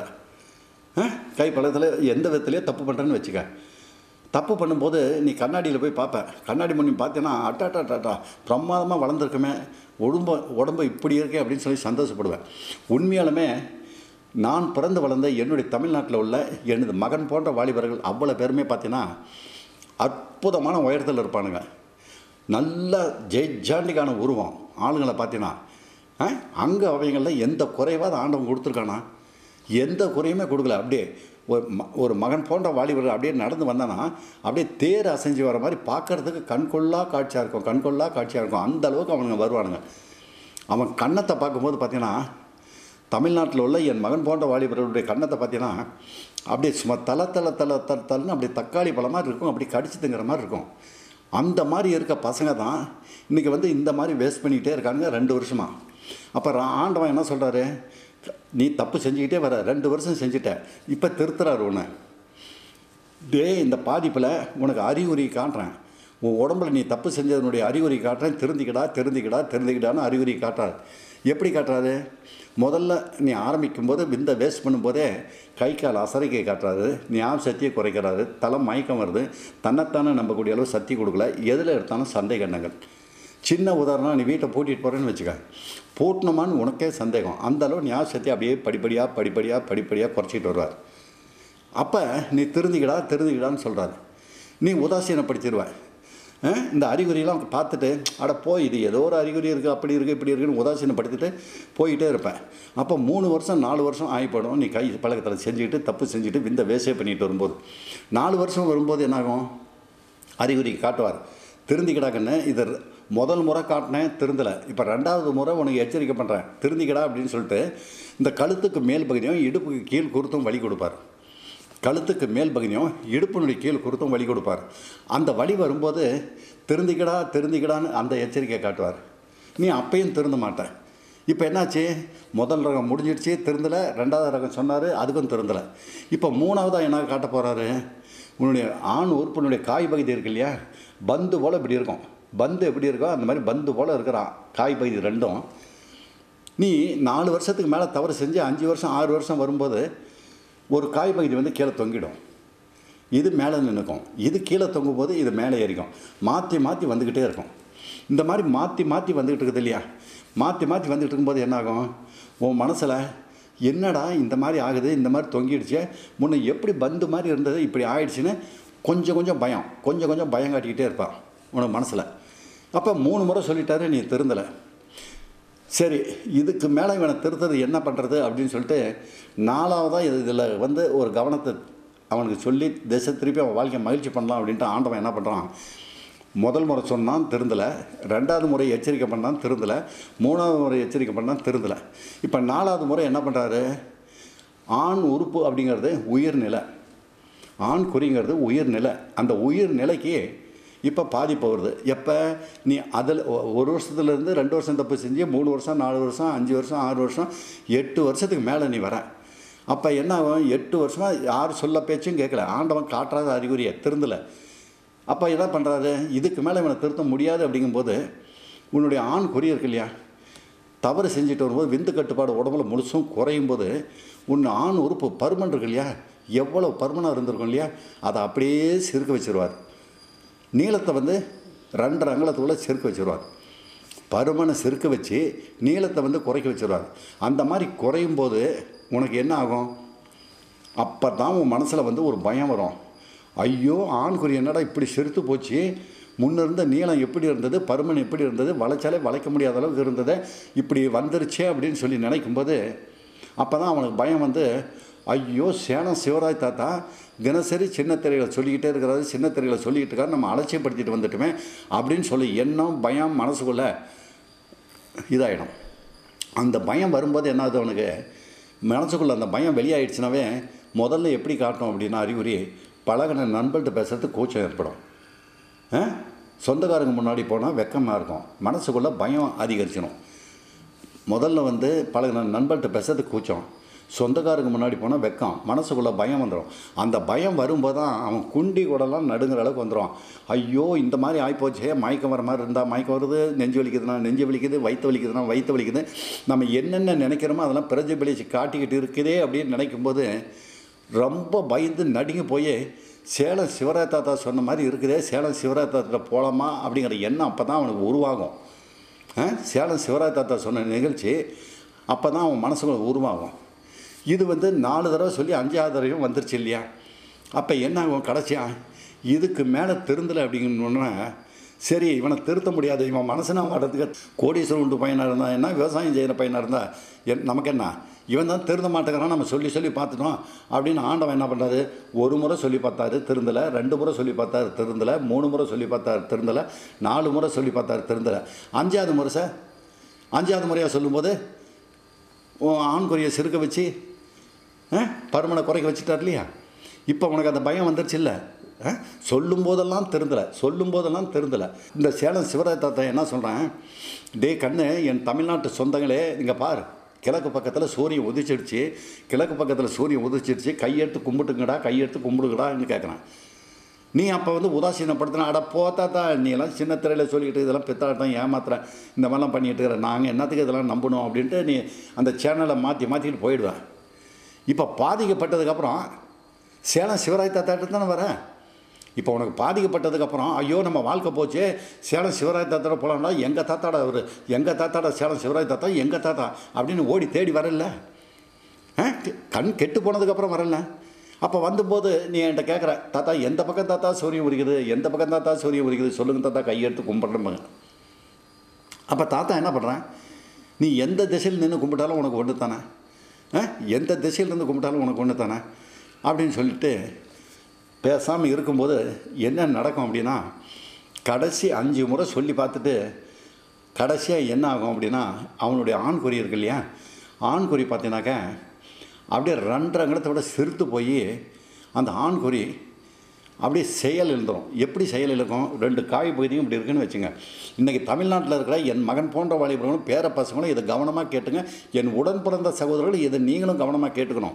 S3: கை பழத்தில் எந்த விதத்துலேயே தப்பு பண்ணுறேன்னு வச்சுக்க தப்பு பண்ணும்போது நீ கண்ணாடியில் போய் பார்ப்ப கண்ணாடி முன்னி பார்த்தீங்கன்னா அட்டாட்டா டாட்டா பிரமாதமாக வளர்ந்துருக்குமே உடம்பு உடம்பு இப்படி இருக்கே அப்படின்னு சொல்லி சந்தோஷப்படுவேன் உண்மையாலுமே நான் பிறந்து வளர்ந்த என்னுடைய தமிழ்நாட்டில் உள்ள எனது மகன் போன்ற வாலிபர்கள் அவ்வளோ பேருமே பார்த்தீங்கன்னா அற்புதமான உயரத்தில் இருப்பானுங்க நல்ல ஜெய்ஜாண்டிக்கான உருவம் ஆளுங்களை பார்த்தீங்கன்னா அங்கே அவங்களில் எந்த குறைவாத ஆண்டவன் கொடுத்துருக்கானா எந்த குறையுமே கொடுக்கல அப்படியே ஒரு ம ஒரு மகன் போன்ற வாலிபர்கள் அப்படியே நடந்து வந்தானா அப்படியே தேர் அசைஞ்சு வர மாதிரி பார்க்கறதுக்கு கண்கொள்ளா காட்சியாக இருக்கும் கண்கொள்ளா காட்சியாக இருக்கும் அந்த அளவுக்கு அவனுங்க வருவானுங்க அவன் கன்னத்தை பார்க்கும்போது பார்த்தீங்கன்னா தமிழ்நாட்டில் உள்ள என் மகன் போன்ற வாலிபர்களுடைய கன்னத்தை பார்த்தீங்கன்னா அப்படியே சும்மா தல தல தல தல தலன்னு அப்படியே தக்காளி பழம் மாதிரி இருக்கும் அப்படி கடிச்சு திங்கிற மாதிரி இருக்கும் அந்த மாதிரி இருக்க பசங்க தான் இன்றைக்கி வந்து இந்த மாதிரி வேஸ்ட் பண்ணிக்கிட்டே இருக்காங்க ரெண்டு வருஷமாக அப்போ ஆண்டவன் என்ன சொல்கிறாரு நீ தப்பு செஞ்சுக்கிட்டே வர ரெண்டு வருஷம் செஞ்சுட்ட இப்போ திருத்துறாரு உன்னை டே இந்த பாதிப்பில் உனக்கு அறிகுறி காட்டுறேன் உன் உடம்புல நீ தப்பு செஞ்சதனுடைய அறிகுறி காட்டுறேன் திருந்திக்கடா திருந்திக்கடா திருந்திக்கடான்னு அறிகுறி காட்டுறாரு எப்படி காட்டுறாரு முதல்ல நீ ஆரம்பிக்கும் போது விந்த வேஸ்ட் பண்ணும்போதே கை கால் அசரைக்கை காட்டுறாரு ஞாபக சக்தியை குறைக்கிறாரு தலை மயக்கம் வருது தன்னைத்தானே நம்பக்கூடிய அளவு சக்தி கொடுக்கல எதில் எடுத்தாலும் சந்தேக எண்ணங்கள் சின்ன உதாரணம் நீ வீட்டை பூட்டிட்டு போகிறேன்னு வச்சுக்க பூட்டினோமான்னு உனக்கே சந்தேகம் அந்த அளவு ஞாபக சக்தி அப்படியே படிப்படியாக படிப்படியாக படிப்படியாக குறைச்சிட்டு வருவார் அப்போ நீ திருந்திக்கடா திருந்திக்கடான்னு சொல்கிறாரு நீ உதாசீனப்படுத்திடுவ அஹ், இந்த அறிகுறியெல்லாம் பார்த்துட்டு அட போய் இது ஏதோ ஒரு அறிகுறி இருக்குது அப்படி இருக்குது இப்படி இருக்குன்னு உதாசீனப்படுத்திட்டு போயிட்டே இருப்பேன் அப்போ மூணு வருஷம் நாலு வருஷம் ஆகிப்படும் நீ கை பழக்கத்தில் செஞ்சுக்கிட்டு தப்பு செஞ்சுட்டு விந்த வேஸ்டே பண்ணிட்டு வரும்போது நாலு வருஷம் வரும்போது என்னாகும் அறிகுறி காட்டுவார் திருந்திக்கிடாக்கன்னு இது முதல் முறை காட்டினேன் திருந்தலை இப்போ ரெண்டாவது முறை உனக்கு எச்சரிக்கை பண்ணுறேன் திருந்திக்கடா அப்படின்னு சொல்லிட்டு இந்த கழுத்துக்கு மேல் பகுதியும் இடுப்புக்கு கீழ் குருத்தும் வழி கொடுப்பார் கழுத்துக்கு மேல் பகுதியும் இடுப்பினுடைய கீழ் குருத்தும் வழி கொடுப்பார் அந்த வழி வரும்போது திருந்திக்கடா திருந்திக்கடான்னு அந்த எச்சரிக்கை காட்டுவார் நீ அப்பையும் திருந்த மாட்டேன் இப்போ என்னாச்சு முதல் ரகம் முடிஞ்சிடுச்சு திருந்தலை ரெண்டாவது ரகம் சொன்னார் அதுக்கும் திருந்தலை இப்போ மூணாவதாக என்ன காட்ட போகிறாரு உன்னுடைய ஆண் உறுப்பினுடைய காய் பகுதி இருக்கு இல்லையா பந்து போல் இப்படி இருக்கும் பந்து எப்படி இருக்கோ அந்த மாதிரி பந்து போல் இருக்கிறான் காய் பகுதி ரெண்டும் நீ நாலு வருஷத்துக்கு மேலே தவறு செஞ்சு அஞ்சு வருஷம் ஆறு வருஷம் வரும்போது ஒரு காய் பகுதி வந்து கீழே தொங்கிடும் இது மேலே நின்றுக்கும் இது கீழே தொங்கும் போது இது மேலே ஏறிக்கும் மாற்றி மாற்றி வந்துக்கிட்டே இருக்கும் இந்த மாதிரி மாற்றி மாற்றி வந்துக்கிட்டு இருக்குது இல்லையா மாற்றி மாற்றி வந்துக்கிட்டு இருக்கும்போது என்னாகும் உன் மனசில் என்னடா இந்த மாதிரி ஆகுது இந்த மாதிரி தொங்கிடுச்சு முன்ன எப்படி பந்து மாதிரி இருந்தது இப்படி ஆயிடுச்சுன்னு கொஞ்சம் கொஞ்சம் பயம் கொஞ்சம் கொஞ்சம் பயம் காட்டிக்கிட்டே இருப்பான் உனக்கு மனசில் அப்போ மூணு முறை சொல்லிட்டாரு நீ திருந்தலை சரி இதுக்கு மேலே இவனை திருத்தது என்ன பண்ணுறது அப்படின்னு சொல்லிட்டு நாலாவதாக இது இதில் வந்து ஒரு கவனத்தை அவனுக்கு சொல்லி திசை திருப்பி அவன் வாழ்க்கையை மகிழ்ச்சி பண்ணலாம் அப்படின்ட்டு ஆண்டவன் என்ன பண்ணுறான் முதல் முறை சொன்னான் திருந்தலை ரெண்டாவது முறை எச்சரிக்கை பண்ணான் திருந்தலை மூணாவது முறை எச்சரிக்கை பண்ணான் திருந்தலை இப்போ நாலாவது முறை என்ன பண்ணுறாரு ஆண் உறுப்பு அப்படிங்கிறது உயிர்நிலை ஆண் குறிங்கிறது உயிர்நிலை அந்த உயிர்நிலைக்கு இப்போ பாதிப்பு வருது எப்போ நீ அதில் ஒ- ஒரு வருஷத்துலேருந்து ரெண்டு வருஷம் தப்பு செஞ்சு மூணு வருஷம் நாலு வருஷம் அஞ்சு வருஷம் ஆறு வருஷம் எட்டு வருஷத்துக்கு மேலே நீ வர அப்போ என்ன ஆகும் எட்டு வருஷமாக யார் சொல்ல பேச்சும் கேட்கல ஆண்டவன் காட்டுறாத அறிகுறியை திருந்தலை அப்போ என்ன பண்ணுறாரு இதுக்கு மேலே இவனை திருத்த முடியாது அப்படிங்கும்போது உன்னுடைய ஆண் குறி இருக்கு இல்லையா தவறு செஞ்சுட்டு வரும்போது விந்து கட்டுப்பாடு உடம்புல முழுசும் குறையும் போது உன் ஆண் உறுப்பு பருமன் இருக்கு இல்லையா எவ்வளோ பருமனாக இருந்திருக்கும் இல்லையா அதை அப்படியே சிறுக்க வச்சிருவார் நீளத்தை வந்து ரெண்டரை அங்கலத்துக்குள்ளே செருக்க வச்சிருவார் பருமனை செருக்க வச்சு நீளத்தை வந்து குறைக்க வச்சிருவார் அந்த மாதிரி குறையும் போது உனக்கு என்ன ஆகும் அப்போ தான் உன் மனசில் வந்து ஒரு பயம் வரும் ஐயோ ஆண்குறி என்னடா இப்படி செருத்து போச்சு முன்ன இருந்த நீளம் எப்படி இருந்தது பருமன் எப்படி இருந்தது வளைச்சாலே வளைக்க முடியாத அளவுக்கு இருந்தது இப்படி வந்துருச்சே அப்படின்னு சொல்லி நினைக்கும்போது அப்போ தான் அவனுக்கு பயம் வந்து ஐயோ சேனம் சிவராஜ் தாத்தா தினசரி சின்ன திரைகளை சொல்லிக்கிட்டே இருக்கிறாரு சின்ன திரைகளை சொல்லிக்கிட்டு இருக்காரு நம்ம அலட்சியப்படுத்திட்டு வந்துட்டுமே அப்படின்னு சொல்லி எண்ணம் பயம் மனசுக்குள்ளே இதாகிடும் அந்த பயம் வரும்போது என்ன ஆகுது அவனுக்கு மனசுக்குள்ள அந்த பயம் வெளியாயிடுச்சுனாவே முதல்ல எப்படி காட்டும் அப்படின்னா அறிகுறி பழகின நண்பர்கிட்ட பேசுறதுக்கு கூச்சம் ஏற்படும் ஆ? சொந்தக்காரங்க முன்னாடி போனால் வெக்கமாக இருக்கும் மனசுக்குள்ளே பயம் அதிகரிச்சிடும் முதல்ல வந்து பழகின நண்பர்கிட்ட பேசுறதுக்கு கூச்சம் சொந்தக்காரங்க முன்னாடி போனால் வெக்கம் மனசுக்குள்ளே பயம் வந்துடும் அந்த பயம் வரும்போது தான் அவன் குண்டி கூடலாம் நடுங்கிற அளவுக்கு வந்துடும் ஐயோ இந்த மாதிரி ஆகிப்போச்சே மயக்கம் வர மாதிரி இருந்தால் மயக்கம் வருது நெஞ்சு வலிக்குதுன்னா நெஞ்சு வலிக்குது வயிற்று வலிக்குதுன்னா வயிற்று வலிக்குது நம்ம என்னென்ன நினைக்கிறோமோ அதெல்லாம் பிரதிபலிச்சு காட்டிக்கிட்டு இருக்குதே அப்படின்னு நினைக்கும்போது ரொம்ப பயந்து நடுங்கி போய் சேலம் சிவராஜ் தாத்தா சொன்ன மாதிரி இருக்குதே சேலம் சிவராஜ் தாத்தா போகலாமா அப்படிங்கிற எண்ணம் அப்போ தான் அவனுக்கு உருவாகும் ஆ? சேலம் சிவராஜ் தாத்தா சொன்ன நிகழ்ச்சி அப்போ தான் அவன் மனசுக்குள்ள உருவாகும் இது வந்து நாலு தடவை சொல்லி அஞ்சாவது தடவையும் வந்துருச்சு இல்லையா அப்போ என்ன ஆகும் கடைசியா இதுக்கு மேலே திருந்தலை அப்படிங்கணுன்னா சரி இவனை திருத்த முடியாது இவன் மனசுனா மாட்டதுக்கு கோடீஸ்வரன் உண்டு பையனாக இருந்தால் என்ன விவசாயம் செய்கிற பையனாக இருந்தால் என் நமக்கு என்ன இவன் தான் திருந்த மாட்டேங்கிறான் நம்ம சொல்லி சொல்லி பார்த்துட்டோம் அப்படின்னு ஆண்டவன் என்ன பண்ணுறாரு ஒரு முறை சொல்லி பார்த்தாரு திருந்தலை ரெண்டு முறை சொல்லி பார்த்தாரு திருந்தலை மூணு முறை சொல்லி பார்த்தாரு திருந்தலை நாலு முறை சொல்லி பார்த்தாரு திருந்தலை அஞ்சாவது முறை சார் அஞ்சாவது முறையாக சொல்லும்போது உன் ஆண் குறியை சிறுக்க வச்சு ஆ, பருமனை குறைக்க வச்சுட்டார் இல்லையா இப்போ உனக்கு அந்த பயம் வந்துருச்சு இல்லை சொல்லும் போதெல்லாம் திருந்தலை சொல்லும் போதெல்லாம் திருந்தலை இந்த சேலம் சிவராஜ் தாத்தா என்ன சொல்கிறேன் டே கண்ணு என் தமிழ்நாட்டு சொந்தங்களே இங்கே பார் கிழக்கு பக்கத்தில் சூரியன் உதிச்சிடுச்சு கிழக்கு பக்கத்தில் சூரியன் உதிச்சிடுச்சு கையெடுத்து கும்பிட்டுங்கடா கையெடுத்து கும்பிடுங்கடான்னு கேட்குறேன் நீ அப்போ வந்து உதாசீனப்படுத்தின அட போத்தா தான் நீ எல்லாம் சின்ன திரையில் சொல்லிக்கிட்டு இதெல்லாம் பித்தாட்டம் ஏமாத்துறேன் இந்த மாதிரிலாம் பண்ணிட்டு இருக்கிற நாங்கள் என்னத்துக்கு இதெல்லாம் நம்பணும் அப்படின்ட்டு நீ அந்த சேனலை மாற்றி மாற்றிக்கிட்டு போயிடுவேன் இப்போ பாதிக்கப்பட்டதுக்கப்புறம் சேலம் சிவராய் தாத்தாட்ட தானே வரேன் இப்போ உனக்கு பாதிக்கப்பட்டதுக்கப்புறம் ஐயோ நம்ம வாழ்க்கை போச்சு சேலம் சிவராய் தாத்தாட போகலாம்னா எங்கள் தாத்தாட அவர் எங்கள் தாத்தாட சேலம் சிவராய் தாத்தா எங்கள் தாத்தா அப்படின்னு ஓடி தேடி வரல ஆ கண் கெட்டு போனதுக்கப்புறம் வரல அப்போ வந்தபோது நீ என்கிட்ட கேட்குற தாத்தா எந்த பக்கம் தாத்தா சூரியன் உரிக்குது எந்த பக்கம் தாத்தா சூரியன் உரிக்குது சொல்லுங்க தாத்தா கையெடுத்து கும்பிட்றேன் அப்போ தாத்தா என்ன பண்ணுறேன் நீ எந்த திசையில் நின்று கும்பிட்டாலும் உனக்கு ஒன்று தானே ஆ எந்த திசையில் இருந்து கும்பிட்டாலும் உனக்கு ஒன்று தானே அப்படின்னு சொல்லிட்டு பேசாமல் இருக்கும்போது என்ன நடக்கும் அப்படின்னா கடைசி அஞ்சு முறை சொல்லி பார்த்துட்டு கடைசியாக என்ன ஆகும் அப்படின்னா அவனுடைய ஆண்குறி இருக்கு இல்லையா ஆண்குறி பார்த்தீங்கன்னாக்க அப்படியே ரெண்டரை இடத்தோட சிறுத்து போய் அந்த ஆண்குறி அப்படியே செயல் எழுந்துரும் எப்படி செயல் இழுக்கும் ரெண்டு காய் பகுதியும் இப்படி இருக்குன்னு வச்சுங்க இன்றைக்கி தமிழ்நாட்டில் இருக்கிற என் மகன் போன்ற வாலிபர்களும் பேர பசங்களும் இதை கவனமாக கேட்டுங்க என் உடன் பிறந்த சகோதரர்கள் இதை நீங்களும் கவனமாக கேட்டுக்கணும்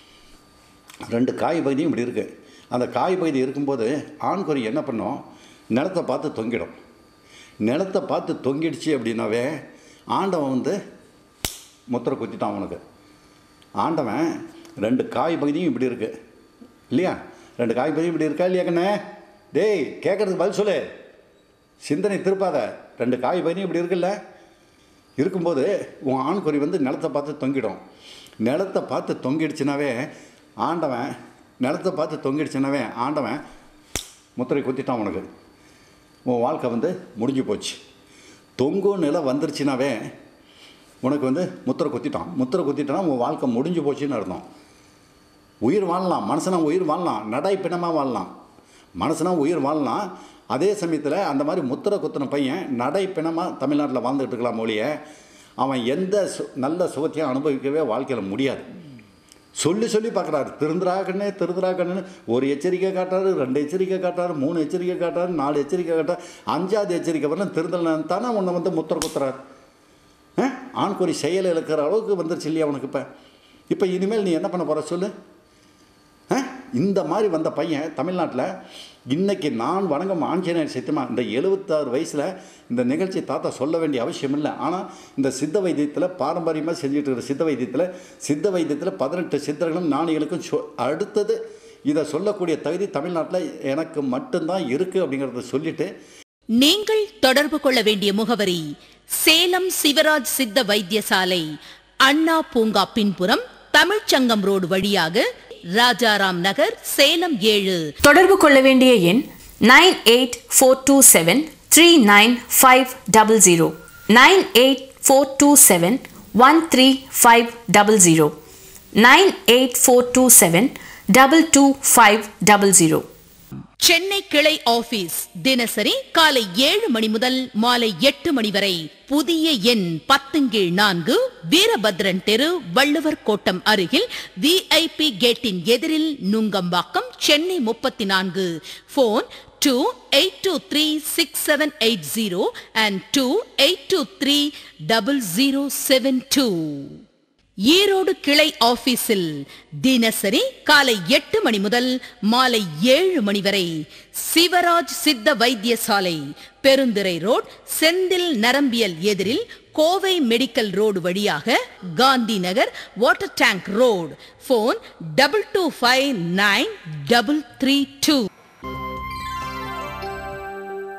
S3: ரெண்டு காய் பகுதியும் இப்படி இருக்குது அந்த காய் பகுதி இருக்கும்போது ஆண்குறி என்ன பண்ணும் நிலத்தை பார்த்து தொங்கிடும் நிலத்தை பார்த்து தொங்கிடுச்சு அப்படின்னாவே ஆண்டவன் வந்து முத்திரை குத்திட்டான் அவனுக்கு ஆண்டவன் ரெண்டு காய் பகுதியும் இப்படி இருக்குது இல்லையா ரெண்டு காய் பகுதியும் இப்படி இருக்கா இல்லையா கண்ணே டேய் கேட்குறதுக்கு பதில் சொல்லு சிந்தனை திருப்பாத ரெண்டு காய் பகுதியும் இப்படி இருக்குல்ல இருக்கும்போது உன் ஆண்குறி வந்து நிலத்தை பார்த்து தொங்கிடும் நிலத்தை பார்த்து தொங்கிடுச்சுனாவே ஆண்டவன் நிலத்தை பார்த்து தொங்கிடுச்சுனாவே ஆண்டவன் முத்திரை குத்திட்டான் உனக்கு உன் வாழ்க்கை வந்து முடிஞ்சு போச்சு தொங்கும் நிலை வந்துருச்சுனாவே உனக்கு வந்து முத்திரை குத்திட்டான் முத்திரை குத்திட்டானா உன் வாழ்க்கை முடிஞ்சு போச்சுன்னு அர்த்தம் உயிர் வாழலாம் மனுஷனா உயிர் வாழலாம் நடை பிணமாக வாழலாம் மனுஷனா உயிர் வாழலாம் அதே சமயத்தில் அந்த மாதிரி முத்திரை குத்தின பையன் நடை பிணமாக தமிழ்நாட்டில் வாழ்ந்துட்டு இருக்கலாம் மொழிய அவன் எந்த சு நல்ல சுகத்தையும் அனுபவிக்கவே வாழ்க்கையில் முடியாது சொல்லி சொல்லி பார்க்குறாரு திருந்துரா கண்ணே திருந்துரா கண்ணுன்னு ஒரு எச்சரிக்கை காட்டுறாரு ரெண்டு எச்சரிக்கை காட்டுறாரு மூணு எச்சரிக்கை காட்டுறாரு நாலு எச்சரிக்கை காட்டுறாரு அஞ்சாவது எச்சரிக்கை வரலாம் திருந்தலன்னு தானே உன்னை வந்து முத்திரை குத்துறாரு ஆ? ஆண்குறி செயல் இழக்கிற அளவுக்கு வந்துருச்சு இல்லையா அவனுக்கு இப்போ இப்போ இனிமேல் நீ என்ன பண்ண போகிற சொல்லு ஆ? இந்த மாதிரி வந்த பையன் தமிழ்நாட்டில் இன்னைக்கு நான் வணங்கும் ஆஞ்சநேயர் சத்தியமா இந்த எழுபத்தாறு வயசில் இந்த நிகழ்ச்சி தாத்தா சொல்ல வேண்டிய அவசியம் இல்லை ஆனால் இந்த சித்த வைத்தியத்தில் பாரம்பரியமாக செஞ்சுட்டு இருக்கிற சித்த வைத்தியத்தில் சித்த வைத்தியத்தில் பதினெட்டு சித்தர்களும் ஞானிகளுக்கும் சொ அடுத்தது இதை சொல்லக்கூடிய தகுதி தமிழ்நாட்டில் எனக்கு மட்டும்தான் இருக்குது அப்படிங்கிறத சொல்லிவிட்டு
S1: நீங்கள் தொடர்பு கொள்ள வேண்டிய முகவரி சேலம் சிவராஜ் சித்த வைத்தியசாலை அண்ணா பூங்கா பின்புறம் தமிழ்ச்சங்கம் ரோடு வழியாக ராஜாராம் நகர் சேலம் ஏழு
S4: தொடர்பு கொள்ள வேண்டிய எண் nine eight four two seven three nine five double zero nine eight four two seven one three five double zero nine eight four two seven double two five double zero
S1: Chennai கிளை office தினசரி காலை ஏழு மணி முதல் மாலை எட்டு மணி வரை புதிய எண் பத்துங்கீழ் நான்கு வீரபத்ரன் தெரு வள்ளுவர் கோட்டம் அருகில் விஐபி கேட்டின் எதிரில் நுங்கம்பாக்கம் சென்னை முப்பத்தி நான்கு phone two eight two three six seven eight zero and two eight two three double zero seven two Erode கிளை ஆபீஸில் தினசரி காலை எட்டு மணி முதல் மாலை ஏழு மணி வரை சிவராஜ் சித்த வைத்தியசாலை பெருந்துறை ரோட் செந்தில் நரம்பியல் எதிரில் கோவை மெடிக்கல் ரோடு வழியாக Gandhi Nagar water tank road phone double two five nine double three two